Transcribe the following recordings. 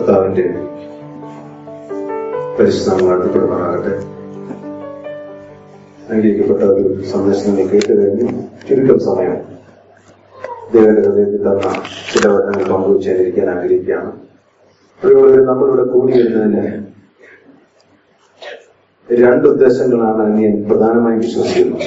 കർത്താവിന്റെ പരിശ്രമം നടത്തപ്പെടുമാറാകട്ടെ അംഗീകരിക്കപ്പെട്ട ഒരു സന്ദേശം നിങ്ങൾ കേട്ട് കഴിഞ്ഞു ചുരുക്കം സമയം ദൈവന്റെ ഹൃദയത്തിൽ തന്ന ചില വചനങ്ങൾ പങ്കുവച്ചായിരിക്കാൻ ആഗ്രഹിക്കുകയാണ് പ്രിയമുള്ളവരെ നമ്മളിവിടെ കൂടി വരുന്നതിന് രണ്ട് ഉദ്ദേശങ്ങളാണ് ഞാൻ പ്രധാനമായും വിശ്വസിക്കുന്നത്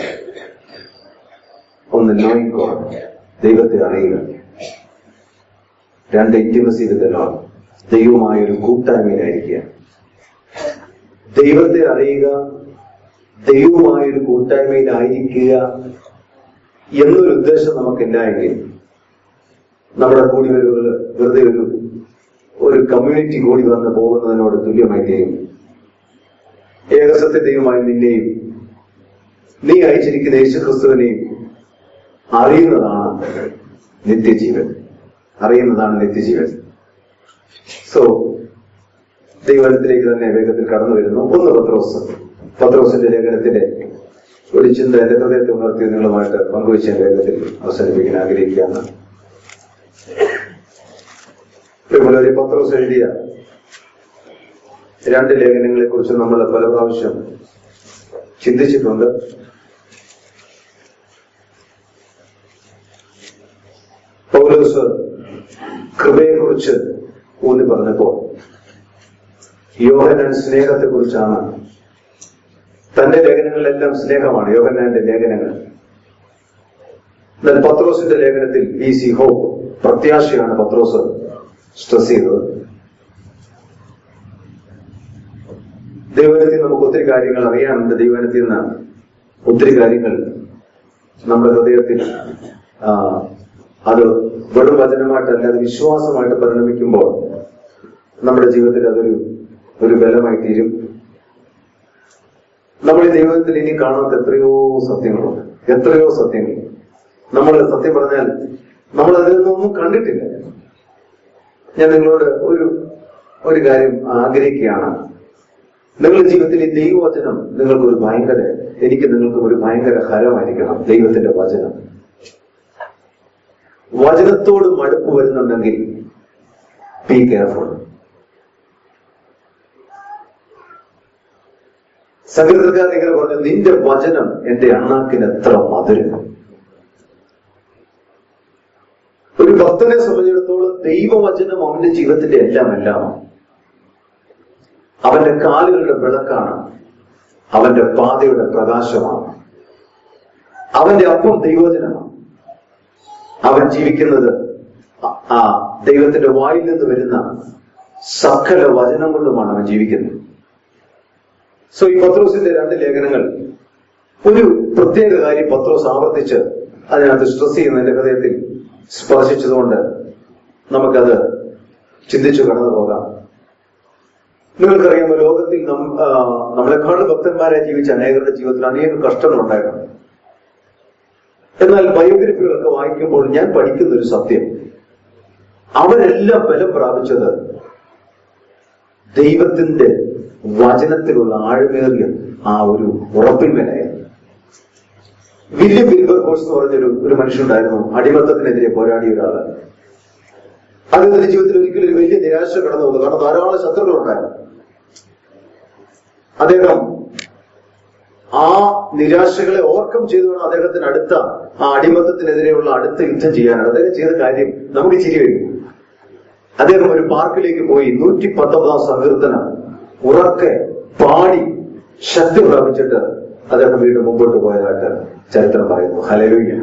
ഒന്ന് നോയിങ് ഗോഡ് ദൈവത്തെ അറിയുക രണ്ട് ഇന്റിമസി വിത്ത് ലോഡ് ദൈവമായ ഒരു കൂട്ടായ്മയിലായിരിക്കുക ദൈവത്തെ അറിയുക ദൈവമായ ഒരു കൂട്ടായ്മയിലായിരിക്കുക എന്നൊരു ഉദ്ദേശം നമുക്കില്ലായെങ്കിൽ നമ്മുടെ കൂടി വരവുകൾ വെറുതെ ഒരു ഒരു കമ്മ്യൂണിറ്റി കൂടി വന്ന് പോകുന്നതിനോട് തുല്യമായി തീരും ഏകസത്യ ദൈവമായി നിന്നെയും നീ അയച്ചിരിക്കുന്ന യേശു ക്രിസ്തുവിനെയും അറിയുന്നതാണ് നിത്യജീവൻ അറിയുന്നതാണ് നിത്യജീവൻ സോ ദൈവത്തിലേക്ക് തന്നെ വേഗത്തിൽ കടന്നു വരുന്നു ഒന്ന് പത്രോസ് പത്രോസിന്റെ ലേഖനത്തിന്റെ ഒരു ചിന്ത എന്റെ ഹൃദയത്തെ ഉണർത്തി നിങ്ങളുമായിട്ട് പങ്കുവെച്ച വേഗത്തിൽ അവസാനിപ്പിക്കാൻ ആഗ്രഹിക്കുകയാണ് പ്രിയമുള്ളവരെ പത്രോസ് എഴുതിയ രണ്ട് ലേഖനങ്ങളെ കുറിച്ച് നമ്മൾ പല പ്രാവശ്യം ചിന്തിച്ചിട്ടുണ്ട് പൗലോസ് കൃപയെക്കുറിച്ച് ഊന്നി പറഞ്ഞപ്പോൾ യോഹനൻ സ്നേഹത്തെ കുറിച്ചാണ് തന്റെ ലേഖനങ്ങളിലെല്ലാം സ്നേഹമാണ് യോഹന്നാന്റെ ലേഖനങ്ങൾ എന്നാൽ പത്രോസിന്റെ ലേഖനത്തിൽ വി സി ഹോപ്പ് പ്രത്യാശയാണ് പത്രോസ് സ്ട്രെസ് ചെയ്തത് ദൈവനത്തിൽ നമുക്ക് ഒത്തിരി കാര്യങ്ങൾ അറിയാനുണ്ട് ദൈവനത്തിൽ നിന്ന് ഒത്തിരി കാര്യങ്ങൾ നമ്മുടെ ഹൃദയത്തിൽ ആ, അത് വെറും വചനമായിട്ടല്ല അത് വിശ്വാസമായിട്ട് പരിണമിക്കുമ്പോൾ നമ്മുടെ ജീവിതത്തിൽ അതൊരു ഒരു ബലമായി തീരും നമ്മൾ ഈ ദൈവത്തിൽ ഇനി കാണാത്ത എത്രയോ സത്യങ്ങളുണ്ട് എത്രയോ സത്യങ്ങൾ നമ്മൾ സത്യം പറഞ്ഞാൽ നമ്മൾ അതിൽ നിന്നൊന്നും കണ്ടിട്ടില്ല ഞാൻ നിങ്ങളോട് ഒരു ഒരു കാര്യം ആഗ്രഹിക്കുകയാണ് നിങ്ങളുടെ ജീവിതത്തിൽ ഈ ദൈവവചനം നിങ്ങൾക്ക് ഒരു ഭയങ്കര എനിക്ക് നിങ്ങൾക്ക് ഒരു ഭയങ്കര ഹരമായിരിക്കണം ദൈവത്തിന്റെ വചനം വചനത്തോട് മടുപ്പ് വരുന്നുണ്ടെങ്കിൽ ബി കെയർഫുൾ സംഗീതക്കാരൻ ഇങ്ങനെ പറഞ്ഞു നിന്റെ വചനം എന്റെ അണ്ണാക്കിന് എത്ര മധുരം ഒരു ഭക്തനെ സംബന്ധിച്ചിടത്തോളം ദൈവവചനം അവന്റെ ജീവിതത്തിന്റെ എല്ലാം എല്ലാമാണ് അവന്റെ കാലുകളുടെ വിളക്കാണ് അവന്റെ പാതയുടെ പ്രകാശമാണ് അവന്റെ അപ്പം ദൈവവചനമാണ് അവൻ ജീവിക്കുന്നത് ആ- ആ ദൈവത്തിന്റെ വായിൽ നിന്ന് വരുന്ന സകല വചനം കൊണ്ടുമാണ് അവൻ ജീവിക്കുന്നത് സോ ഈ പത്രോസിന്റെ രണ്ട് ലേഖനങ്ങൾ ഒരു പ്രത്യേക കാര്യം പത്രോസ് ആവർത്തിച്ച് അതിനകത്ത് സ്ട്രെസ് ചെയ്യുന്ന എന്റെ ഹൃദയത്തിൽ സ്പർശിച്ചതുകൊണ്ട് നമുക്കത് ചിന്തിച്ചു കടന്നു പോകാം നിങ്ങൾക്കറിയാമോ ലോകത്തിൽ നം ആ, നമ്മളെക്കാളും ഭക്തന്മാരെ ജീവിച്ച അനേകരുടെ ജീവിതത്തിൽ അനേകം കഷ്ടങ്ങളുണ്ടായിരുന്നു എന്നാൽ ബയോഗ്രഫികളൊക്കെ വായിക്കുമ്പോൾ ഞാൻ പഠിക്കുന്ന ഒരു സത്യം അവരെല്ലാം ബലം പ്രാപിച്ചത് ദൈവത്തിന്റെ വചനത്തിലുള്ള ആഴമേറിയ ആ ഒരു ഉറപ്പിന്മേലായിരുന്നു വില്യം വിൽബർഗോസ് എന്ന് പറഞ്ഞൊരു ഒരു മനുഷ്യനുണ്ടായിരുന്നു അടിമത്തത്തിനെതിരെ പോരാടിയ ഒരാള് അദ്ദേഹത്തിന്റെ ജീവിതത്തിൽ ഒരിക്കലും ഒരു വലിയ നിരാശ കടന്നു വന്നു കാരണം ധാരാളം ശത്രുക്കളുണ്ടായിരുന്നു അദ്ദേഹം ആ നിരാശകളെ ഓവർകം ചെയ്തു വേണം അദ്ദേഹത്തിന് അടുത്ത ആ അടിമത്തത്തിനെതിരെയുള്ള അടുത്ത യുദ്ധം ചെയ്യാനാണ് അദ്ദേഹം ചെയ്ത കാര്യം നമുക്ക് ചിരി വരും അദ്ദേഹം ഒരു പാർക്കിലേക്ക് പോയി നൂറ്റി പത്തൊമ്പതാം സങ്കീർത്തനം ഉറക്കെ പാടി ശക്തി പ്രാപിച്ചിട്ട് അദ്ദേഹം വീണ്ടും മുമ്പോട്ട് പോയതായിട്ട് ചരിത്രം പറയുന്നു ഹലലുയ്യ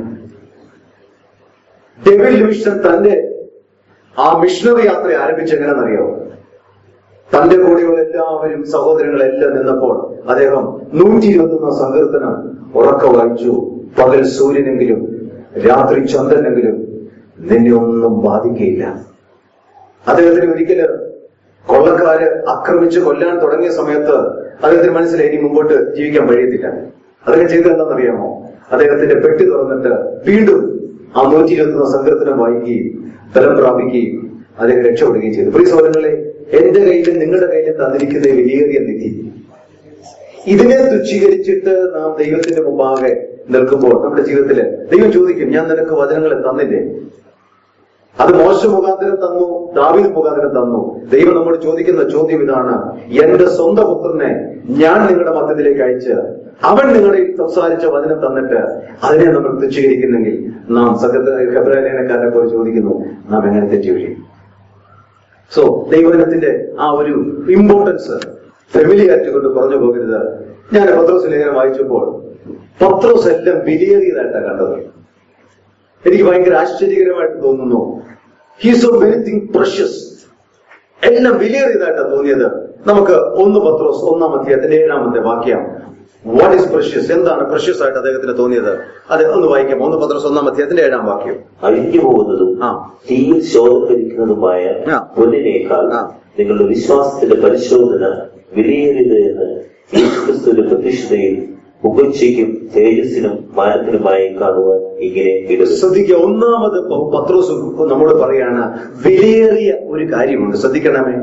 ഡെവിൽ ഡിവിഷൻ തന്റെ ആ മിഷണറി യാത്ര ആരംഭിച്ച എങ്ങനെയെന്നറിയോ തന്റെ കൂടെയുള്ള എല്ലാവരും സഹോദരങ്ങളെല്ലാം നിന്നപ്പോൾ അദ്ദേഹം നൂറ്റി ഇരുപത്തൊന്നാം സങ്കീർത്തനം ഉറക്ക വായിച്ചു പകൽ സൂര്യനെങ്കിലും രാത്രി ചന്ദ്രനെങ്കിലും നിന്നെ ഒന്നും ബാധിക്കയില്ല അദ്ദേഹത്തിന് ഒരിക്കല് കൊള്ളക്കാര് ആക്രമിച്ച് കൊല്ലാൻ തുടങ്ങിയ സമയത്ത് അദ്ദേഹത്തിന് മനസ്സിലായി ഇനി മുമ്പോട്ട് ജീവിക്കാൻ കഴിയത്തില്ല അദ്ദേഹം ചെയ്തത് എന്താണെന്നറിയാമോ അദ്ദേഹത്തിന്റെ പെട്ടി തുറന്നിട്ട് വീണ്ടും ആ നൂറ്റി ഇരുപത്തൊന്ന് സങ്കീർത്തനം വായിക്കുകയും ബലം പ്രാപിക്കുകയും അദ്ദേഹം രക്ഷപ്പെടുകയും ചെയ്തു പ്രിയ സഹോദരങ്ങളെ എന്റെ കയ്യിലും നിങ്ങളുടെ കയ്യിലും തന്നിരിക്കുന്ന ഈ വിലയേറിയ നിധി ഇതിനെ തുച്ഛീകരിച്ചിട്ട് നാം ദൈവത്തിന്റെ മുമ്പാകെ നിൽക്കുമ്പോൾ നമ്മുടെ ജീവിതത്തില് ദൈവം ചോദിക്കും ഞാൻ നിനക്ക് വചനങ്ങളെ തന്നില്ലേ അത് മോശ മുഖാന്തരം തന്നു ദാവീദ് മുഖാന്തരം തന്നു ദൈവം നമ്മോട് ചോദിക്കുന്ന ചോദ്യം ഇതാണ് എന്റെ സ്വന്തം പുത്രനെ ഞാൻ നിങ്ങളുടെ മധ്യത്തിലേക്ക് അയച്ച് അവൻ നിങ്ങളുടെ സംസാരിച്ച വചനം തന്നിട്ട് അതിനെ നമ്മൾ തുച്ഛീകരിക്കുന്നെങ്കിൽ നാം ഹെബ്രാലേനക്കാരനെ പോലെ ചോദിക്കുന്നു നാം എങ്ങനെ തെറ്റുകയും സോ ദൈവജനത്തിന്റെ ആ ഒരു ഇമ്പോർട്ടൻസ് ഫെമിലിയാറ്റ് കൊണ്ട് കുറഞ്ഞു പോകരുത് ഞാൻ പത്രോസ് ലേഖനം വായിച്ചപ്പോൾ പത്രോസ് എല്ലാം വിലയേറിയതായിട്ടാണ് കണ്ടത് എനിക്ക് ഭയങ്കര ആശ്ചര്യകരമായിട്ട് തോന്നുന്നു ഹീസ് ഓഫ് എനിത്തിങ് പ്രഷ്യസ് എല്ലാം വിലയേറിയതായിട്ടാണ് തോന്നിയത് നമുക്ക് ഒന്ന് പത്രോസ് ഒന്നാം അധ്യായത്തിന്റെ ഏഴാമത്തെ വാക്യം വാട്ട് ഈസ് പ്രഷ്യസ് എന്താണ് പ്രഷ്യസ് ആയിട്ട് അദ്ദേഹത്തിന് തോന്നിയത് അത് ഒന്ന് വായിക്കാം ഒന്ന് പത്രോസ് ഒന്നാം അധ്യായത്തിന്റെ ഏഴാം വാക്യം അഴിഞ്ഞു പോകുന്നതും ആ. തീയിൽ ശോധകരിക്കുന്നതുമായ ആ. പൊന്നിനേക്കാൾ ആ. നിങ്ങളുടെ വിശ്വാസത്തിന്റെ പരിശോധന വിലയേറിയത് എന്ന് യേശുക്രിസ്തുവിന്റെ പ്രത്യക്ഷതയിൽ പുകഴ്ചയ്ക്കും തേജസ്സിനും മാനത്തിനുമായി കാണുവാൻ ഇങ്ങനെ ഇടത് ശ്രദ്ധിക്കുക ഒന്നാമത് പ- പത്രോസ് നമ്മോട് പറയാണ് വിലയേറിയ ഒരു കാര്യമുണ്ട് ശ്രദ്ധിക്കണമേ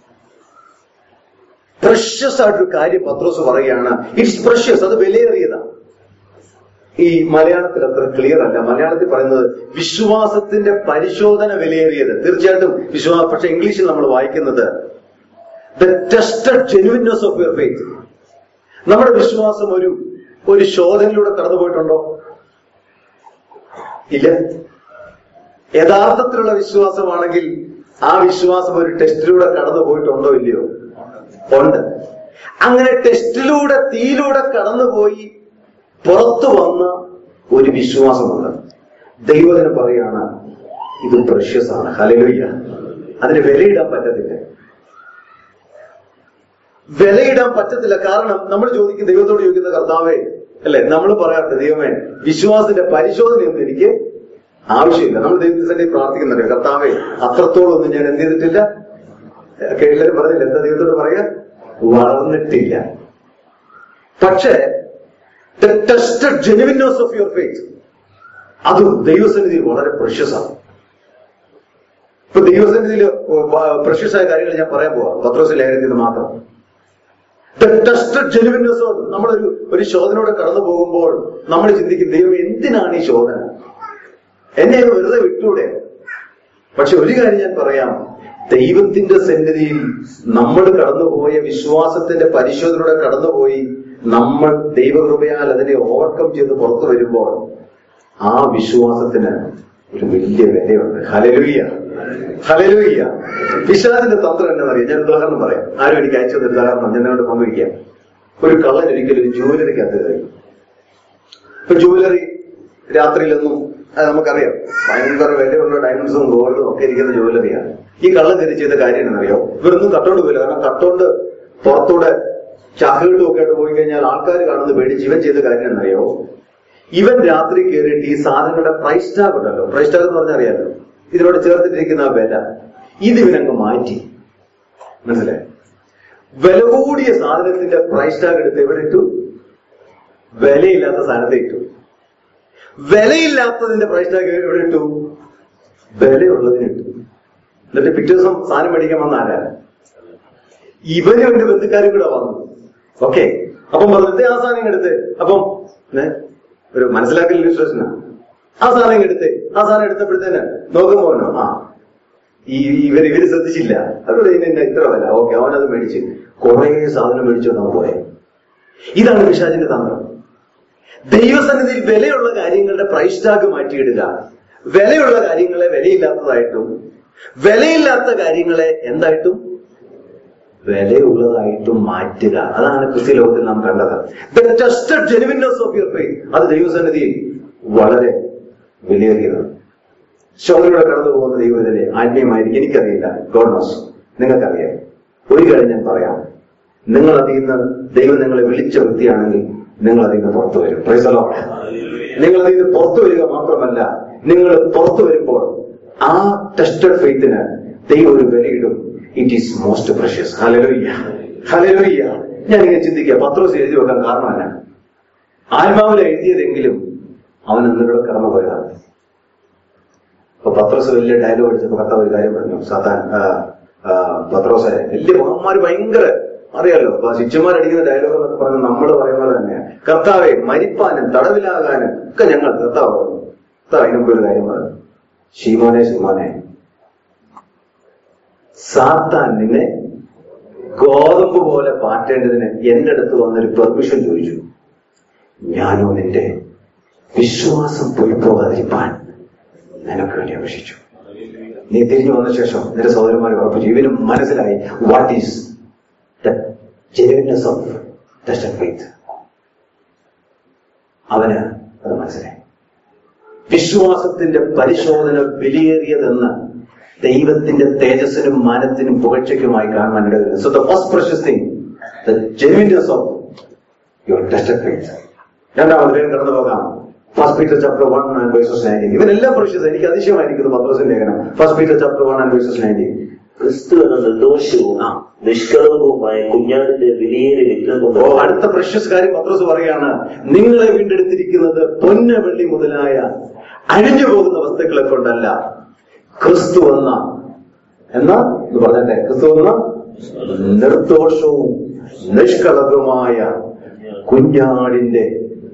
പ്രഷ്യസ് ആയിട്ടൊരു കാര്യം പത്രോസ് പറയുകയാണ് ഇറ്റ്സ് പ്രഷ്യസ് അത് വിലയേറിയതാണ് ഈ മലയാളത്തിൽ അത്ര ക്ലിയർ അല്ല മലയാളത്തിൽ പറയുന്നത് വിശ്വാസത്തിന്റെ പരിശോധന വിലയേറിയത് തീർച്ചയായിട്ടും വിശ്വാസം പക്ഷെ ഇംഗ്ലീഷിൽ നമ്മൾ വായിക്കുന്നത് the tested genuineness of your faith നമ്മുടെ വിശ്വാസം ഒരു ഒരു ശോധനയിലൂടെ കടന്നുപോയിട്ടുണ്ടോ ഇല്ല യഥാർത്ഥത്തിലുള്ള വിശ്വാസമാണെങ്കിൽ ആ വിശ്വാസം ഒരു ടെസ്റ്റിലൂടെ കടന്നു പോയിട്ടുണ്ടോ ഇല്ലയോ ഉണ്ട് അങ്ങനെ ടെസ്റ്റിലൂടെ തീയിലൂടെ കടന്നുപോയി പുറത്തു വന്ന ഒരു വിശ്വാസമുണ്ട് ദൈവത്തിന് പറയാണ് ഇത് പ്രഷ്യസ് ആണ് ഹലലുയ്യ അതിന് വിലയിടാൻ പറ്റത്തില്ല വിലയിടാൻ പറ്റത്തില്ല കാരണം നമ്മൾ ചോദിക്കും ദൈവത്തോട് ചോദിക്കുന്ന കർത്താവേ അല്ലെ നമ്മൾ പറയാറുണ്ട് ദൈവമേ വിശ്വാസത്തിന്റെ പരിശോധനയൊന്നും എനിക്ക് ആവശ്യമില്ല നമ്മൾ ദൈവത്തിന്റെ തന്നെ പ്രാർത്ഥിക്കുന്നുണ്ട് കർത്താവേ അത്രത്തോളം ഒന്നും ഞാൻ എന്ത് ചെയ്തിട്ടില്ല കേട്ടില്ലാരും പറഞ്ഞില്ല എന്താ ദൈവത്തോട് പറയാ വളർന്നിട്ടില്ല പക്ഷേ tested genuineness of your faith അത് ദൈവസന്നിധിയിൽ വളരെ പ്രഷ്യസാണ് ഇപ്പൊ ദൈവസന്നിധിയിൽ പ്രഷ്യസായ കാര്യങ്ങൾ ഞാൻ പറയാൻ പോവാം പത്രോസ് ലേഖനത്തിൽ നിന്ന് മാത്രം ടെസ്റ്റഡ് ജെനുവിനസ് നമ്മളൊരു ഒരു ശോധനയോടെ കടന്നു പോകുമ്പോൾ നമ്മൾ ചിന്തിക്കും ദൈവം എന്തിനാണ് ഈ ശോധന എന്നെ അങ്ങ് വെറുതെ വിട്ടൂടെ പക്ഷെ ഒരു കാര്യം ഞാൻ പറയാം ദൈവത്തിന്റെ സന്നിധിയിൽ നമ്മൾ കടന്നുപോയ വിശ്വാസത്തിന്റെ പരിശോധനയുടെ കടന്നുപോയി നമ്മൾ ദൈവകൃപയാൽ അതിനെ ഓവർകം ചെയ്ത് പുറത്തു വരുമ്പോൾ ആ വിശ്വാസത്തിന് ഒരു വലിയ വിലയുണ്ട് ഹലലുയ്യ ഹലലുയ്യ പിശാചിന്റെ തന്ത്രം എന്നറിയാം ഞാൻ ഉദാഹരണം പറയാം ആരും എനിക്ക് അയച്ചു തന്ന ഉദാഹരണം ഞാൻ നിങ്ങളോട് പങ്കുവയ്ക്കാം ഒരു കള്ളൻ ഒരിക്കലും ഒരു ജുവലറിക്കകത്ത് കയറി ഇപ്പൊ ജുവലറി രാത്രിയിലൊന്നും അത് നമുക്കറിയാം ഭയങ്കര വിലയുള്ള ഡയമണ്ട്സും ഗോൾഡും ഒക്കെ ഇരിക്കുന്ന ജുവലറിയാണ് ഈ കള്ളൻ കയറി ചെയ്ത കാര്യം എന്നറിയോ ഇവരൊന്നും കട്ടോണ്ട് പോയില്ല കാരണം കട്ടോണ്ട് പുറത്തൂടെ ചാക്കുകളിലും ഒക്കെ ആയിട്ട് പോയി കഴിഞ്ഞാൽ ആൾക്കാർ കാണുന്നത് പേടിച്ച് ഇവൻ ചെയ്ത കാര്യം എന്നറിയോ ഇവൻ രാത്രി കയറിയിട്ട് ഈ സാധനങ്ങളുടെ പ്രൈസ് ടാഗ് ഉണ്ടല്ലോ പ്രൈസ് ടാഗ് എന്ന് പറഞ്ഞാൽ അറിയാലോ ഇതിനോട് ചേർത്തിട്ടിരിക്കുന്ന ആ വില ഇത് ഇവനങ്ങ് മാറ്റി മനസ്സിലായി വില കൂടിയ സാധനത്തിന്റെ പ്രൈസ് ടാഗ് എടുത്ത് എവിടെ ഇട്ടു വിലയില്ലാത്ത സാധനത്തെ ഇട്ടു വിലയില്ലാത്തതിന്റെ പ്രൈസ് ടാഗ് എവിടെ ഇട്ടു വിലയുള്ളതിന് ഇട്ടു എന്നിട്ട് പിറ്റേ ദിവസം സാധനം മേടിക്കാൻ വന്ന ആരാ ഇവനും എന്റെ ബന്ധുക്കാരും കൂടെ വന്നു ഓക്കെ അപ്പം പറഞ്ഞു ആ സാധനം എടുത്ത് അപ്പം ഏ, ഒരു മനസ്സിലാക്കൽ ഇൻസ്ട്രക്ഷനാ ആ സാധനം എടുത്ത് ആ സാധനം എടുത്തപ്പോഴത്തേന് നോക്കുമ്പോ അവനോ, ആ ഈ ഇവർ ഇവര് ശ്രദ്ധിച്ചില്ല അവരോട് ഇതിന് ഇത്ര വില ഓക്കെ അവനത് മേടിച്ച് കുറെ സാധനം മേടിച്ചോണ്ട് അവൻ പോയെ ഇതാണ് പിശാചിന്റെ തന്ത്രം ദൈവസന്നിധിയിൽ വിലയുള്ള കാര്യങ്ങളുടെ പ്രൈസ് ടാഗ് മാറ്റിയിടുക വിലയുള്ള കാര്യങ്ങളെ വിലയില്ലാത്തതായിട്ടും വിലയില്ലാത്ത കാര്യങ്ങളെ എന്തായിട്ടും വിലയുള്ളതായിട്ടും മാറ്റുക അതാണ് ക്രിസ്ത്യ ലോകത്തിൽ നാം കണ്ടത് the tested genuineness of your faith അത് ദൈവസന്നിധിയിൽ വളരെ വിലയേറിയതാണ് ശോധനയുടെ കടന്നു പോകുന്ന ദൈവത്തിലെ ആത്മീയമായിരിക്കും എനിക്കറിയില്ല ഗോഡ്നോസ് നിങ്ങൾക്കറിയാം ഒരു കാര്യം ഞാൻ പറയാം നിങ്ങൾ അതിൽ നിന്ന് ദൈവം നിങ്ങളെ വിളിച്ച വ്യക്തിയാണെങ്കിൽ നിങ്ങൾ അതിൽ നിന്ന് പുറത്തു വരും പ്രൈസലോ നിങ്ങൾ അതിൽ നിന്ന് പുറത്തു വരിക മാത്രമല്ല നിങ്ങൾ പുറത്തു വരുമ്പോൾ ആ ടെസ്റ്റഡ് ഫെയ്ത്തിന് ദൈവം ഒരു വിലയിടും ഇറ്റ് ഈസ് മോസ്റ്റ് പ്രഷ്യസ് ഹലലുയ്യ ഹലലുയ്യ ഞാൻ ഇങ്ങനെ ചിന്തിക്കുക പത്രോസ് എഴുതി വെക്കാൻ കാരണമല്ല ആത്മാവിൽ എഴുതിയതെങ്കിലും അവൻ അന്നിവിടെ കടന്നു പോയതാണ് അപ്പൊ പത്രോസ് വലിയ ഡയലോഗ് അടിച്ചപ്പോ കർത്താവ് ഒരു കാര്യം പറഞ്ഞു സാത്താൻ ആ, ആ, പത്രോസെ വലിയ മഹന്മാര് ഭയങ്കര അറിയാലോ അപ്പൊ ശിഷ്യന്മാരടിക്കുന്ന ഡയലോഗ് എന്നൊക്കെ പറഞ്ഞ് നമ്മൾ പറയുന്ന പോലെ തന്നെയാണ് കർത്താവെ മരിപ്പാനും തടവിലാകാനും ഒക്കെ ഞങ്ങൾ കർത്താവ് പറഞ്ഞു കർത്താവ് അതിനുമ്പ് ഒരു കാര്യം പറഞ്ഞു ശീമോനെ ശീമോനെ സാത്താൻ നിന്നെ ഗോതമ്പ് പോലെ പാറ്റേണ്ടതിന് എന്റെ അടുത്ത് വന്നൊരു പെർമിഷൻ ചോദിച്ചു ഞാനോ നിന്റെ വിശ്വാസം പോയി പോകാതിരിപ്പാൻ നിനക്ക് വേണ്ടി അപേക്ഷിച്ചു നീ തിരിഞ്ഞു വന്ന ശേഷം നിന്റെ സഹോദരന്മാരെ ഉറപ്പിച്ചു ഇവനും മനസ്സിലായി what is the genuineness of test faith അവന് അത് മനസ്സിലായി വിശ്വാസത്തിന്റെ പരിശോധന വിലയേറിയതെന്ന് ദൈവത്തിന്റെ തേജസ്സിനും മാനത്തിനും പുകഴ്ചയ്ക്കുമായി കാണാൻ ഇടവരുന്നു so the first precious thing the genuineness of your test faith രണ്ടാമത് വേഗം കടന്നു പോകാം first Peter chapter one and verses nineteen ഇവനെല്ലാം പ്രഷ്യസ് എനിക്ക് അതിശയമായിരിക്കുന്നു പത്രോസിന്റെ ലേഖനം first Peter chapter one and verses nineteen ക്രിസ്തു എന്ന നിർദോഷവും ആ. നിഷ്കളങ്കവുമായ കുഞ്ഞാടിന്റെ വിലയേറിയ രക്തം കൊണ്ട് ഓ അടുത്ത പ്രഷ്യസ് കാര്യം പത്രോസ് പറയാണ് നിങ്ങളെ വീണ്ടെടുത്തിരിക്കുന്നത് പൊന്ന വെള്ളി മുതലായ അഴിഞ്ഞു പോകുന്ന വസ്തുക്കളെ കൊണ്ടല്ല ക്രിസ്തു എന്ന എന്നാ എന്ന് പറഞ്ഞെ ക്രിസ്തു എന്ന നിർദോഷവും നിഷ്കളങ്കവുമായ കുഞ്ഞാടിന്റെ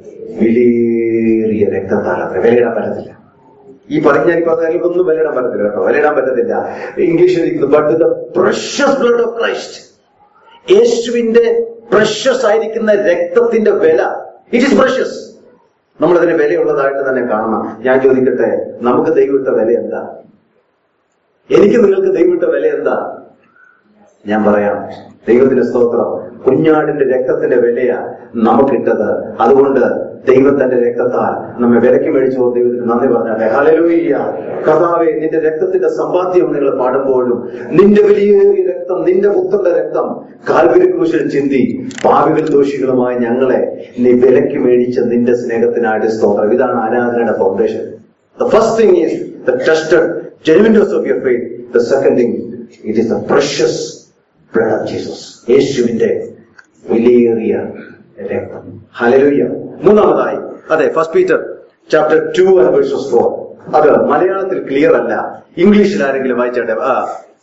വിലയേറിയ രക്തത്താൽ അത്ര വിലയിടാൻ പറ്റത്തില്ല ഈ പറഞ്ഞ ഞാൻ പറഞ്ഞാൽ ഒന്നും വിലയിടാൻ പറ്റത്തില്ല കേട്ടോ വിലയിടാൻ പറ്റത്തില്ല ഇംഗ്ലീഷിൽ ഇരിക്കുന്നു but the precious blood of Christ യേശുവിന്റെ പ്രഷ്യസ് ആയിരിക്കുന്ന രക്തത്തിന്റെ വില ഇറ്റ് ഇസ് പ്രഷ്യസ് നമ്മൾ അതിന് വിലയുള്ളതായിട്ട് തന്നെ കാണണം ഞാൻ ചോദിക്കട്ടെ നമുക്ക് ദൈവമിട്ട വില എന്താ എനിക്ക് നിങ്ങൾക്ക് ദൈവമിട്ട വില എന്താ ഞാൻ പറയാം ദൈവത്തിന്റെ സ്തോത്രം കുഞ്ഞാടിന്റെ രക്തത്തിന്റെ വിലയാ നമുക്കിട്ടത് അതുകൊണ്ട് ദൈവം തന്റെ രക്തത്താൽ നമ്മെ വിലക്ക് മേടിച്ചു ദൈവത്തിന് നന്ദി പറഞ്ഞാട്ടെ ഹലലൂയ്യ കർത്താവെ നിന്റെ രക്തത്തിന്റെ സമ്പാദ്യം നിങ്ങൾ പാടുമ്പോഴും നിന്റെ വലിയേറിയ രക്തം നിന്റെ പുത്രന്റെ രക്തം കാൽവരി ക്രൂശിൽ ചിന്തി പാവികൾ ദോഷികളുമായ ഞങ്ങളെ നീ വിലക്ക് മേടിച്ച നിന്റെ സ്നേഹത്തിനായിട്ട് സ്തോത്രം ഇതാണ് ആരാധനയുടെ foundation The first thing is the tested genuineness of your faith. The second thing, it is the precious blood of Jesus. യേശുവിന്റെ വിലയേറിയ രക്തം ഹലലുയ്യ മൂന്നാമതായി അതെ first Peter chapter two and verses four അത് മലയാളത്തിൽ ക്ലിയർ അല്ല ഇംഗ്ലീഷിൽ ആരെങ്കിലും വായിച്ചാട്ടെ ആ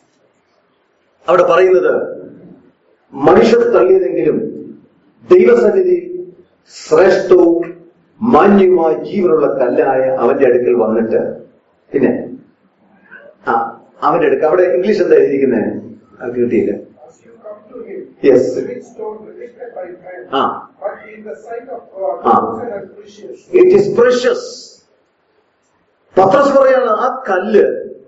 അവിടെ പറയുന്നത് മനുഷ്യർ തള്ളിയതെങ്കിലും ദൈവസന്നിധി ശ്രേഷ്ഠവും മാന്യവുമായ ജീവനുള്ള കല്ലായ അവന്റെ അടുക്കൽ വന്നിട്ട് പിന്നെ ആ അവന്റെ അടുക്ക അവിടെ ഇംഗ്ലീഷ് എന്താ എഴുതിയിരിക്കുന്നത് അത് കിട്ടിയില്ല Yes. stone rejected by man, ആ but in the sight of God, Ah. chosen and precious. It is precious Pathros പറയാണ് ആ കല്ല്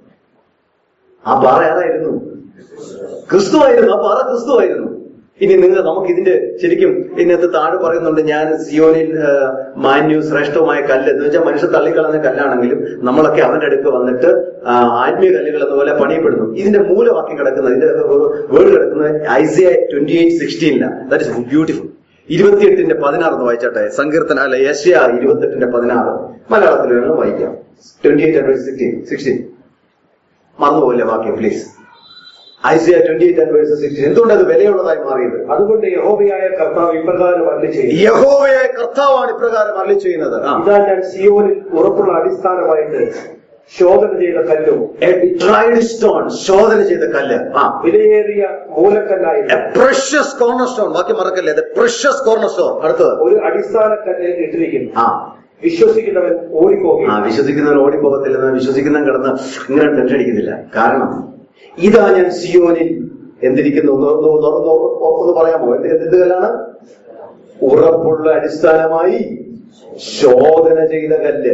ആ പാറ ആരായിരുന്നു ക്രിസ്തുവായിരുന്നു ആ പാറ ക്രിസ്തുവായിരുന്നു ഇനി നിങ്ങൾ നമുക്ക് ഇതിന്റെ ശരിക്കും ഇതിനകത്ത് താഴെ പറയുന്നുണ്ട് ഞാൻ സിയോനിൽ ആ, മാന്യു ശ്രേഷ്ഠവുമായ കല്ല് എന്ന് വെച്ചാൽ മനുഷ്യർ തള്ളിക്കളഞ്ഞ കല്ലാണെങ്കിലും നമ്മളൊക്കെ അവന്റെ അടുക്ക് വന്നിട്ട് ആ, ആത്മീയ കല്ലുകൾ എന്നപോലെ പണിയപ്പെടുന്നു ഇതിന്റെ മൂലവാക്യം കിടക്കുന്നത് ഇതിന്റെ വേർഡ് കിടക്കുന്നത് ഐസിയ ട്വന്റി എയ്റ്റ് സിക്സ്റ്റീനിലാണ് ദാറ്റ് ഇസ് ബ്യൂട്ടിഫുൾ ഇരുപത്തിയെട്ടിന്റെ പതിനാറ് എന്ന് വായിച്ചാട്ടെ സങ്കീർത്തന അല്ല യശ്യ ഇരുപത്തെട്ടിന്റെ പതിനാറ് മലയാളത്തിൽ വേണം വായിക്കാം ട്വന്റി എയ്റ്റ് സിക്സ്റ്റീൻ സിക്സ്റ്റീൻ മറന്നുപോലെ വാക്യം please Isaiah twenty eight and verse sixteen എന്തുകൊണ്ട് അത് വിലയുള്ളതായി മാറിയത് അതുകൊണ്ട് യഹോവയായ കർത്താവ് ഇപ്രകാരം അരുളി ചെയ്യും യഹോവയായ കർത്താവാണ് ഇപ്രകാരം അരളി ചെയ്യുന്നത് ആ. ഇതാ ഞാൻ സിയോനിൽ ഉറപ്പുള്ള അടിസ്ഥാനമായിട്ട് ശോധന ചെയ്ത കല്ലും A tried stone ശോധന ചെയ്ത കല്ല് ആ വിലയേറിയ മൂലക്കല്ലായിട്ട് പ്രഷ്യസ് കോർണർ സ്റ്റോൺ ബാക്കി മറക്കല്ലേ പ്രഷ്യസ് കോർണർ സ്റ്റോൺ അടുത്തത് ഒരു അടിസ്ഥാന കല്ല് ഇട്ടിരിക്കുന്നു ആ വിശ്വസിക്കുന്നവൻ ഓടിപ്പോകും ആ വിശ്വസിക്കുന്നവൻ ഓടിപ്പോകത്തില്ലെന്ന് വിശ്വസിക്കുന്നവൻ കിടന്ന് ഇങ്ങനെ ടെൻഷൻ അടിക്കുന്നില്ല കാരണം ഇതാ ഞാൻ സിയോനിൽ എന്തിരിക്കുന്നു ഒന്ന് ഒന്ന് ഒന്ന് ഒന്ന് ഒന്ന് പറയാമോ എന്ത് എന്ത് കല്ലാണ് ഉറപ്പുള്ള അടിസ്ഥാനമായി ശോധന ചെയ്ത കല്ല്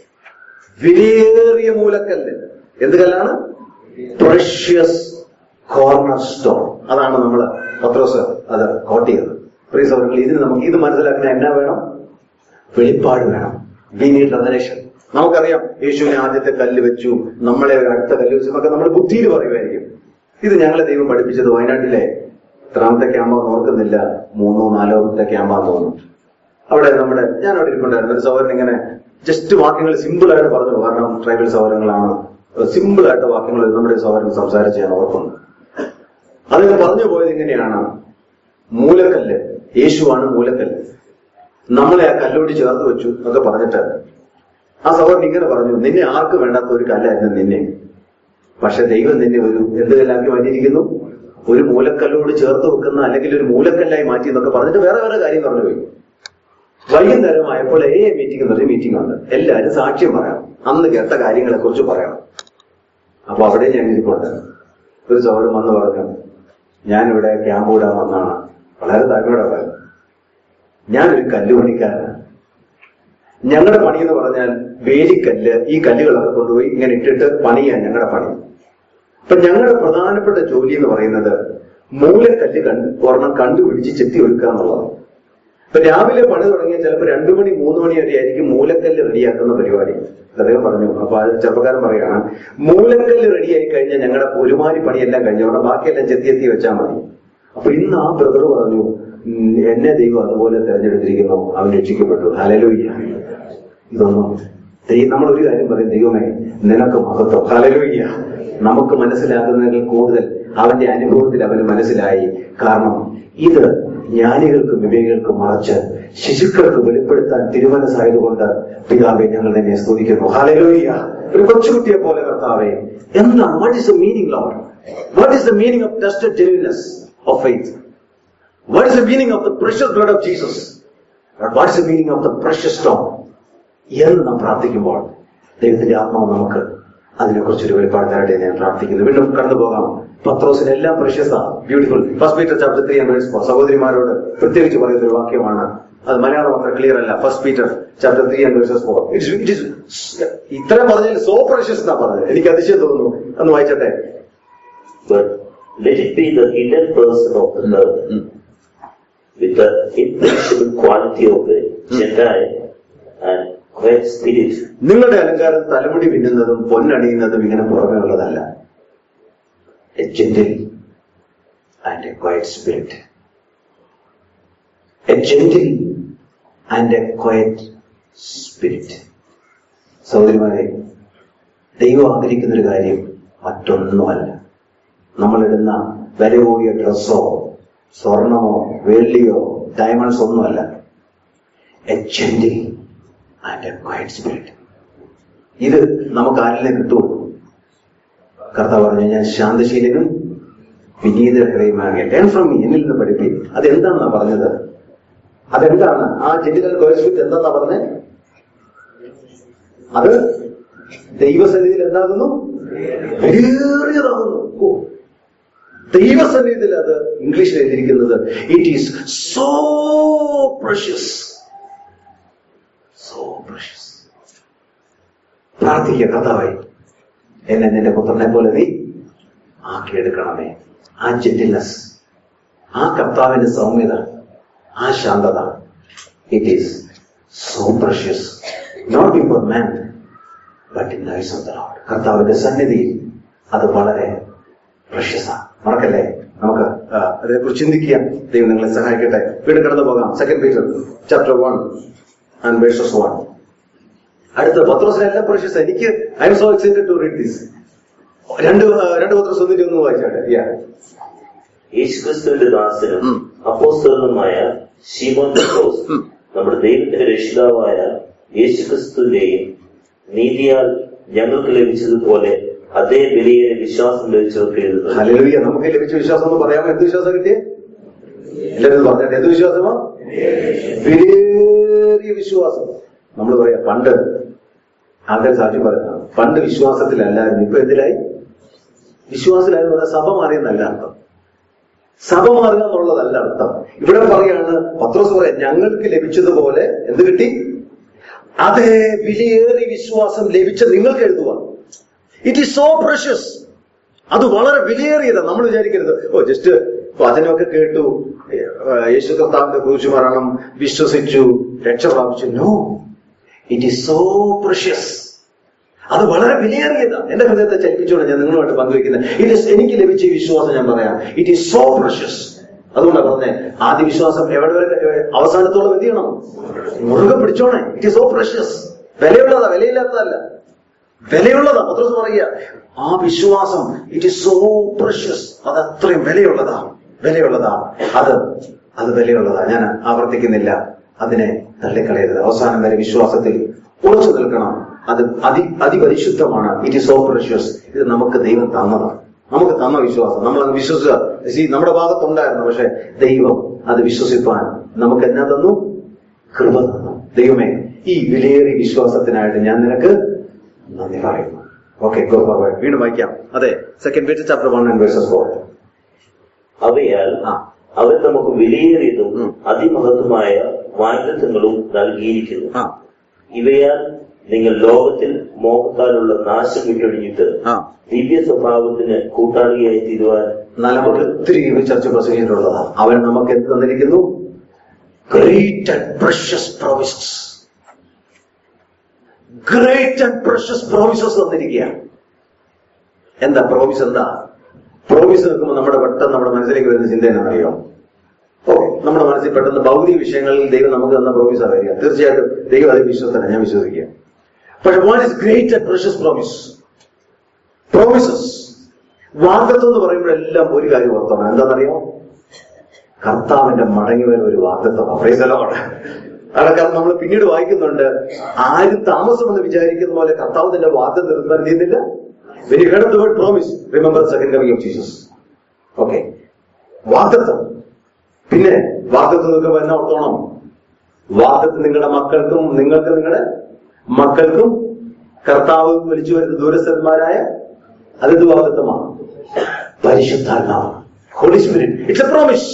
വിലയേറിയ മൂലക്കല്ല് എന്ത് കല്ലാണ് പ്രഷ്യസ് കോർണർ സ്റ്റോൺ അതാണ് നമ്മൾ പത്രോസ് അത് കോട്ട് ചെയ്തത് പ്രീ സൗകര്യങ്ങൾ ഇതിന് നമുക്ക് ഇത് മനസ്സിലാക്കുന്ന എന്നാ വേണം വെളിപ്പാട് വേണം വി നീഡ് റെവലേഷൻ നമുക്കറിയാം യേശുവിനെ ആദ്യത്തെ കല്ല് വെച്ചു നമ്മളെ അടുത്ത കല്ല് വെച്ചു എന്നൊക്കെ നമ്മൾ ബുദ്ധിയിൽ പറയുമായിരിക്കും ഇത് ഞങ്ങളെ ദൈവം പഠിപ്പിച്ചത് വയനാട്ടിലെ എത്രാമത്തെ ക്യാമ്പാന്ന് ഓർക്കുന്നില്ല മൂന്നോ നാലോത്തെ ക്യാമ്പാന്ന് തോന്നുന്നു അവിടെ നമ്മുടെ ഞാൻ അവിടെ ഇരിപ്പുണ്ടായിരുന്നു ഒരു സഹോദരൻ ഇങ്ങനെ ജസ്റ്റ് വാക്യങ്ങൾ സിമ്പിൾ ആയിട്ട് പറഞ്ഞു കാരണം ട്രൈബൽ സഹോദരങ്ങളാണ് സിമ്പിൾ ആയിട്ട് വാക്യങ്ങൾ നമ്മുടെ സഹോദരൻ സംസാരിച്ച് ഞാൻ ഓർക്കുന്നു അദ്ദേഹം പറഞ്ഞു പോയത് ഇങ്ങനെയാണ് മൂലക്കല്ല് യേശുവാണ് മൂലക്കല്ല് നമ്മളെ ആ കല്ലോട് ചേർത്ത് വെച്ചു എന്നൊക്കെ പറഞ്ഞിട്ട് ആ സഹോദരൻ ഇങ്ങനെ പറഞ്ഞു നിന്നെ ആർക്ക് വേണ്ടാത്ത ഒരു കല്ലായിരുന്നു നിന്നെ പക്ഷെ ദൈവം നിന്നെ ഒരു എന്ത് കല്ലാക്കി മാറ്റിയിരിക്കുന്നു ഒരു മൂലക്കല്ലോട് ചേർത്ത് വെക്കുന്ന അല്ലെങ്കിൽ ഒരു മൂലക്കല്ലായി മാറ്റി എന്നൊക്കെ പറഞ്ഞിട്ട് വേറെ വേറെ കാര്യം പറഞ്ഞു പോയി വൈകുന്നേരമായപ്പോൾ ഏ മീറ്റിംഗ് എന്നൊരു മീറ്റിംഗ് ഉണ്ട് എല്ലാവരും സാക്ഷ്യം പറയണം അന്ന് കേട്ട കാര്യങ്ങളെ കുറിച്ച് പറയണം അപ്പൊ അവിടെ ഞാൻ ഇരിപ്പുണ്ട് ഒരു സൗരം വന്ന് പറഞ്ഞു ഞാനിവിടെ ക്യാമ്പ് വിടാൻ വന്നാണ് വളരെ താഴ്മയോടെ പറഞ്ഞു ഞാനൊരു കല്ലുപണിക്കാരനാണ് ഞങ്ങളുടെ പണി എന്ന് പറഞ്ഞാൽ വേലിക്കല്ല് ഈ കല്ലുകളൊക്കെ കൊണ്ടുപോയി ഇങ്ങനെ ഇട്ടിട്ട് പണിയാൻ ഞങ്ങളുടെ പണി അപ്പൊ ഞങ്ങളുടെ പ്രധാനപ്പെട്ട ജോലി എന്ന് പറയുന്നത് മൂലക്കല്ല് കണ്ട് ഒരെണ്ണം കണ്ടുപിടിച്ച് ചെത്തി ഒരുക്കുക എന്നുള്ളതാണ് ഇപ്പൊ രാവിലെ പണി തുടങ്ങിയാൽ ചിലപ്പോൾ രണ്ടു മണി മൂന്ന് മണി വരെ ആയിരിക്കും മൂലക്കല്ല് റെഡിയാക്കുന്ന പരിപാടി അദ്ദേഹം പറഞ്ഞു അപ്പൊ അത് ചെറുപ്പക്കാരൻ പറയാണ് മൂലക്കല്ല് റെഡിയായി കഴിഞ്ഞാൽ ഞങ്ങളുടെ ഒരുമാതിരി പണിയെല്ലാം കഴിഞ്ഞു അവിടെ ബാക്കിയെല്ലാം ചെത്തി എത്തി വെച്ചാൽ മതി അപ്പൊ ഇന്ന് ആ ബ്രദർ പറഞ്ഞു "ഉം, എന്നെ ദൈവം അതുപോലെ തെരഞ്ഞെടുത്തിരിക്കുന്നു അവൻ രക്ഷിക്കപ്പെട്ടു ഹലലൂയ്യ ഇതൊന്നും ദൈ- നമ്മൾ ഒരു കാര്യം പറയും ദൈവമേ നിനക്ക് മഹത്വം ഹലലൂയ്യ നമുക്ക് മനസ്സിലാകുന്നതിൽ കൂടുതൽ അവന്റെ അനുഭവത്തിൽ അവന് മനസ്സിലായി കാരണം ഇത് ജ്ഞാനികൾക്കും വിവേകികൾക്കും മറച്ച് ശിശുക്കൾക്ക് വെളിപ്പെടുത്താൻ തിരുമനസ്സായതുകൊണ്ട് പിതാവെ ഞങ്ങൾ തന്നെ സ്തുതിക്കുന്നു ഹലലൂയ്യ ഒരു കൊച്ചുകുട്ടിയെ പോലെ കർത്താവെ എന്താണ് what is the meaning Lord what is the meaning of tested genuineness of faith what is the meaning of the precious blood of Jesus what is the meaning of the precious stone എന്ന് നാം പ്രാർത്ഥിക്കുമ്പോൾ ദൈവത്തിന്റെ ആത്മാവ് നമുക്ക് അതിനെക്കുറിച്ച് ഒരു വെളിപ്പാട് തരട്ടെ എന്ന് ഞാൻ പ്രാർത്ഥിക്കുന്നു വീണ്ടും കടന്നു പോകാം പത്രോസിന് എല്ലാം പ്രശസ്ത beautiful first Peter chapter three and verse four സഹോദരിമാരോട് പ്രത്യേകിച്ച് പറയുന്ന ഒരു വാക്യമാണ് അത് മലയാളം അത്ര ക്ലിയർ അല്ല first Peter chapter three and verses four it it is ഇത്ര പറഞ്ഞാൽ സോ പ്രഷ്യസ് എന്നാ പറഞ്ഞത് എനിക്ക് അതിശയം തോന്നുന്നു ഒന്ന് വായിച്ചട്ടെ But let it be the hidden person of the earth with the imperishable quality of a Gentile and quiet spirit, നിങ്ങളുടെ അലങ്കാരം തലമുടി പിന്നുന്നതും പൊന്നണിയുന്നതും ഇങ്ങനെ പുറമേ ഉള്ളതല്ല a gentle and a quiet spirit a gentle and a quiet spirit സഹോദരിമാരെ ദൈവം ആഗ്രഹിക്കുന്ന ഒരു കാര്യം മറ്റൊന്നുമല്ല നമ്മളിടുന്ന വില കൂടിയ ഡ്രസ്സോ സ്വർണമോ വെള്ളിയോ ഡയമണ്ട്സ് ഒന്നുമല്ല a gentle and a quiet spirit ഇത് നമുക്ക് ആരിലെ കിട്ടുമോ കർത്താവ് പറഞ്ഞു ഞാൻ ശാന്തശീലനും വിനീത ഹൃദയമാകെ ലേൺ ഫ്രം മീ എന്നിൽ നിന്ന് പഠിപ്പി അതെന്താണെന്നാ പറഞ്ഞത് അതെന്താണ് ആ ജെന്റിൽ ക്വയറ്റ് സ്പിരിറ്റ് എന്താന്നാ പറഞ്ഞത് അത് ദൈവസന്നിധിയിൽ എന്താകുന്നു വിലയേറിയതാകുന്നു ഓ ദൈവസന്നിധിയിൽ അത് ഇംഗ്ലീഷിൽ എഴുതിയിരിക്കുന്നത് it is so precious so precious പ്രാർത്ഥിക്കുക കർത്താവേ എന്നെ നിന്റെ പുത്രനെ പോലെ നീ ആക്കിയെടുക്കണമേ ആ ജെന്റിൽനെസ് ആ കർത്താവിന്റെ സൗമ്യത ആ ശാന്തത it is so precious not before man but in the eyes of the Lord കർത്താവിന്റെ സന്നിധിയിൽ അത് വളരെ പ്രഷ്യസാണ് മറക്കല്ലേ നമുക്ക് ആ, അതിനെക്കുറിച്ച് ചിന്തിക്കുക ദൈവം നിങ്ങളെ സഹായിക്കട്ടെ വീണ്ടും കടന്നു പോകാം second Peter chapter one and verses one അടുത്ത പത്രോസിന് എല്ലാം പ്രഷ്യസ് എനിക്ക് I am so excited to read this രണ്ട് ആ, രണ്ട് പത്രോസ് ഒന്നിട്ട് ഒന്ന് വായിച്ചാട്ടെ Yeah. യേശുക്രിസ്തുവിന്റെ ദാസനും ഉം. അപ്പോസ്തലനുമായ ശിമോൻ പത്രോസ് നമ്മുടെ ദൈവത്തിന്റെ രക്ഷിതാവായ യേശുക്രിസ്തുവിന്റെയും നീതിയാൽ ഞങ്ങൾക്ക് ലഭിച്ചതുപോലെ അതേ വിലയേറെ വിശ്വാസം ലഭിച്ചവർക്ക് എഴുതുന്നു ഹല്ലേലൂയ നമുക്ക് ലഭിച്ച വിശ്വാസം എന്ന് പറയാമോ എന്ത് വിശ്വാസം കിട്ടിയേ എല്ലാവരും ഇത് പറഞ്ഞിട്ട് എന്ത് വിശ്വാസമാ വിലയേറിയ വിശ്വാസം നമ്മൾ പറയാം പണ്ട് ആൾക്കാർ സാക്ഷി പറയുന്നത് പണ്ട് വിശ്വാസത്തിലല്ലായിരുന്നു ഇപ്പൊ എന്തിലായി വിശ്വാസത്തിലായിരുന്നു പറഞ്ഞാൽ സഭ മാറിയെന്നല്ല അർത്ഥം സഭ മാറുക എന്നുള്ളതല്ല അർത്ഥം ഇവിടെ പറയാണ് പത്രോസ് പറയാം ഞങ്ങൾക്ക് ലഭിച്ചതുപോലെ എന്ത് കിട്ടി അതേ വിലയേറിയ വിശ്വാസം ലഭിച്ച നിങ്ങൾക്ക് എഴുതുക ഇറ്റ് ഈസ് സോ പ്രഷ്യസ് അത് വളരെ വിലയേറിയതാണ് നമ്മൾ വിചാരിക്കരുത് ഓ ജസ്റ്റ് വചനമൊക്കെ കേട്ടു ഏഹ് യേശു കർത്താവിന്റെ കുറിച്ച് മരണം വിശ്വസിച്ചു രക്ഷ പ്രാപിച്ചു no it is so precious അത് വളരെ വിലയേറിയതാണ് എന്റെ ഹൃദയത്തെ ചലിപ്പിച്ചുകൊണ്ട് ഞാൻ നിങ്ങളുമായിട്ട് പങ്കുവെക്കുന്നത് ഇറ്റ് ഈസ് എനിക്ക് ലഭിച്ച ഈ വിശ്വാസം ഞാൻ പറയാം ഇറ്റ് ഈസ് സോ പ്രഷ്യസ് അതുകൊണ്ടാണ് പറഞ്ഞേ ആദ്യ വിശ്വാസം എവിടെ വരെ എവിടെ- അവസാനത്തോളം എന്ത് ചെയ്യണം മുറുകെ പിടിച്ചോണേ ഇറ്റ് ഈസ് സോ പ്രഷ്യസ് വിലയുള്ളതാ വിലയില്ലാത്തതല്ല വിലയുള്ളതാ പത്രോസ് പറയുക ആ വിശ്വാസം ഇറ്റ് ഈസ് സോ പ്രഷ്യസ് അത് അത്രയും വിലയുള്ളതാ വിലയുള്ളതാ അത് അത് വിലയുള്ളതാ ഞാൻ ആവർത്തിക്കുന്നില്ല അതിനെ തള്ളിക്കളയരുത് അവസാനം വരെ വിശ്വാസത്തിൽ ഉറച്ചു നിൽക്കണം അത് അതി അതിപരിശുദ്ധമാണ് ഇറ്റ് ഈസ് സോ പ്രഷ്യസ് ഇത് നമുക്ക് ദൈവം തന്നതാണ് നമുക്ക് തന്ന വിശ്വാസം നമ്മൾ അത് വിശ്വസിക്കുക See, നമ്മുടെ ഭാഗത്തുണ്ടായിരുന്നു പക്ഷെ ദൈവം അത് വിശ്വസിപ്പാൻ നമുക്ക് എന്നാ തന്നു കൃപ തന്നു ദൈവമേ ഈ വിലയേറിയ വിശ്വാസത്തിനായിട്ട് ഞാൻ നിനക്ക് നന്ദി പറയുന്നു ഓക്കെ ഗോ ഫോർവേഡ് വീണ്ടും വായിക്കാം അതെ second page chapter one and verses four അവയാൽ ആ അവൻ നമുക്ക് വിലയേറിയതും ഉം. അതിമഹത്വമായ വാഗ്ദത്തങ്ങളും നൽകിയിരിക്കുന്നു ആ ഇവയാൽ നിങ്ങൾ ലോകത്തിൽ മോഹത്താലുള്ള നാശം വിട്ടൊഴിഞ്ഞിട്ട് ആ ദിവ്യ സ്വഭാവത്തിന് കൂട്ടാളിയായി തീരുവാൻ എന്നാൽ നമുക്ക് ഒത്തിരി ഈ ചർച്ച പ്രസംഗിച്ചിട്ടുള്ളതാ അവൻ നമുക്ക് എന്ത് തന്നിരിക്കുന്നു great and precious promises great and precious promises തന്നിരിക്കുക എന്താ പ്രോമിസ് എന്താ പ്രോമിസ് നിൽക്കുമ്പോൾ നമ്മുടെ പെട്ടെന്ന് നമ്മുടെ മനസ്സിലേക്ക് വരുന്ന ചിന്ത എന്നറിയോ ഓക്കെ നമ്മുടെ മനസ്സിൽ പെട്ടെന്ന് ഭൗതിക വിഷയങ്ങളിൽ ദൈവം നമുക്ക് തന്ന പ്രോമിസ് അറിയുക തീർച്ചയായിട്ടും ദൈവം അതിൽ വിശ്വസന ഞാൻ വിശ്വസിക്കുക പക്ഷെ what is great and precious promise promises വാഗ്ദത്വം എന്ന് പറയുമ്പോഴെല്ലാം ഒരു കാര്യം ഓർത്തോണം എന്താണെന്നറിയോ കർത്താവിന്റെ മടങ്ങി വരെ ഒരു വാഗ്ദത്വമാണ് പ്രൈസലോട് അതൊക്കെ നമ്മൾ പിന്നീട് വായിക്കുന്നുണ്ട് ആരും താമസമെന്ന് വിചാരിക്കുന്ന പോലെ കർത്താവ് തന്റെ വാഗ്ദം നിർത്താൻ ചെയ്യുന്നില്ല when you heard the word promise remember second coming of Jesus okay വാഗ്ദത്വം പിന്നെ വാഗ്ദത്വം നിൽക്കുമ്പോൾ എന്നെ ഓർത്തോണം വാഗ്ദത്വം നിങ്ങളുടെ മക്കൾക്കും നിങ്ങൾക്ക് നിങ്ങളുടെ മക്കൾക്കും കർത്താവ് വിളിച്ചു വരുന്ന ദൂരസ്ഥന്മാരായ അതെന്ത് വാഗ്ദത്വമാണ് പരിശുദ്ധാത്മാവ് Holy Spirit it's a promise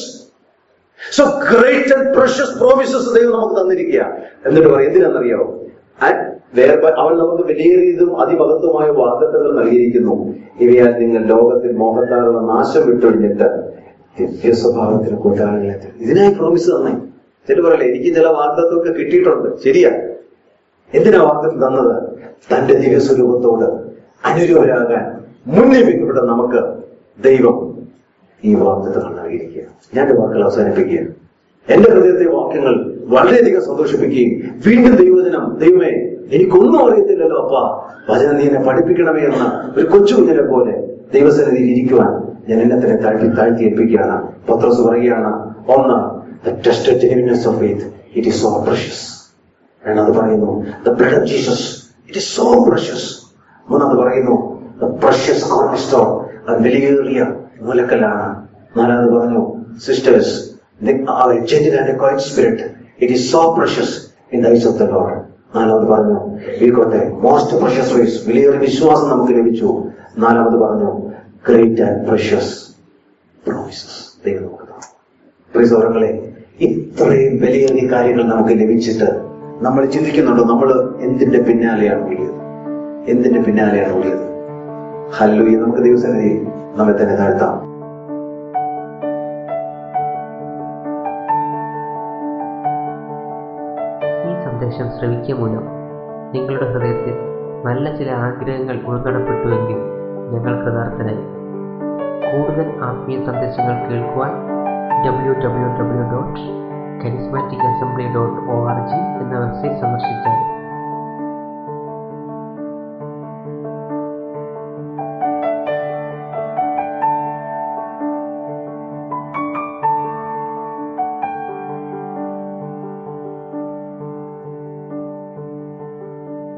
so great and precious promises ദൈവം നമുക്ക് തന്നിരിക്കുക എന്നിട്ട് പറയും എന്തിനാണെന്നറിയോ ആൻഡ് വേർബ അവൻ നമുക്ക് വിലയേറിയതും അതിമഹത്വമായ വാഗ്ദത്തങ്ങൾ നൽകിയിരിക്കുന്നു ഇവയാൽ നിങ്ങൾ ലോകത്തിൽ മോഹത്താലുള്ള നാശം വിട്ടൊഴിഞ്ഞിട്ട് ദിവ്യ സ്വഭാവത്തിന് കൂട്ടാളികളെ ഇതിനായി പ്രോമിസ് തന്നെ ചില പറയല്ലേ എനിക്ക് ചില വാഗ്ദത്വമൊക്കെ കിട്ടിയിട്ടുണ്ട് ശരിയാ എന്തിനാ വാഗ്ദത്തം തന്നത് തന്റെ ദിവ്യസ്വരൂപത്തോട് അനുരൂപരാകാൻ മുന്നിൽ ഇവിടെ നമുക്ക് ദൈവം ഈ വാഗ്ദത്തങ്ങൾ നൽകിയിരിക്കുക ഞാൻ എന്റെ വാക്കുകൾ അവസാനിപ്പിക്കുക എന്റെ ഹൃദയത്തെ വാക്യങ്ങൾ വളരെയധികം സന്തോഷിപ്പിക്കുകയും വീണ്ടും ദൈവദിനം ദൈവമേ എനിക്കൊന്നും അറിയത്തില്ലല്ലോ അപ്പ വചനം നീ എന്നെ പഠിപ്പിക്കണമേ എന്ന ഒരു കൊച്ചു കുഞ്ഞിനെ പോലെ ദൈവസന്നിധിയിൽ ഇരിക്കുവാൻ ഞാൻ എന്നെ തന്നെ താഴ്ത്തി താഴ്ത്തി ഏൽപ്പിക്കുകയാണ് പത്രോസ് പറയുകയാണ് ഒന്ന് the test genuineness of faith it is so precious രണ്ടാമത് പറയുന്നു the blood of Jesus it is so precious മൂന്നാമത് പറയുന്നു ദ പ്രഷ്യസ് കോർണിസ്റ്റോൺ അത് വിലയേറിയ മൂലക്കല്ലാണ് നാലാമത് പറഞ്ഞു sisters gentle and quiet spirit it is so precious in the eyes of the Lord നാലാമത് പറഞ്ഞു ഈക്കോട്ടെ മോസ്റ്റ് പ്രഷ്യസ് വൈസ് വിലയേറിയ വിശ്വാസം നമുക്ക് ലഭിച്ചു നാലാമത് പറഞ്ഞു ഗ്രേറ്റ് ആൻഡ് പ്രഷ്യസ് പ്രോമിസസ് ദൈവം നമുക്ക് തന്നു. പ്രിയ സൗരങ്ങളെ ഇത്രയും വിലയേറിയ കാര്യങ്ങൾ നമുക്ക് ലഭിച്ചിട്ട് നമ്മൾ ചിന്തിക്കുന്നുണ്ടോ നമ്മൾ എന്തിന്റെ പിന്നാലെയാണ് ഓടിയത് എന്തിന്റെ പിന്നാലെയാണ് ഓടിയത് ഹല്ലുയി നമുക്ക് ദൈവസന്നിധി നമ്മെ തന്നെ താഴ്ത്താം ഈ സന്ദേശം ശ്രവിക്കുക മൂലം നിങ്ങളുടെ ഹൃദയത്തിൽ നല്ല ചില ആഗ്രഹങ്ങൾ ഉൾക്കടപ്പെട്ടുവെങ്കിൽ ഞങ്ങൾ കൃതാർത്ഥനായി കൂടുതൽ ആത്മീയ സന്ദേശങ്ങൾ കേൾക്കുവാൻ W W W dot charismatic assembly dot O R G എന്ന വെബ്സൈറ്റ് സന്ദർശിച്ചാൽ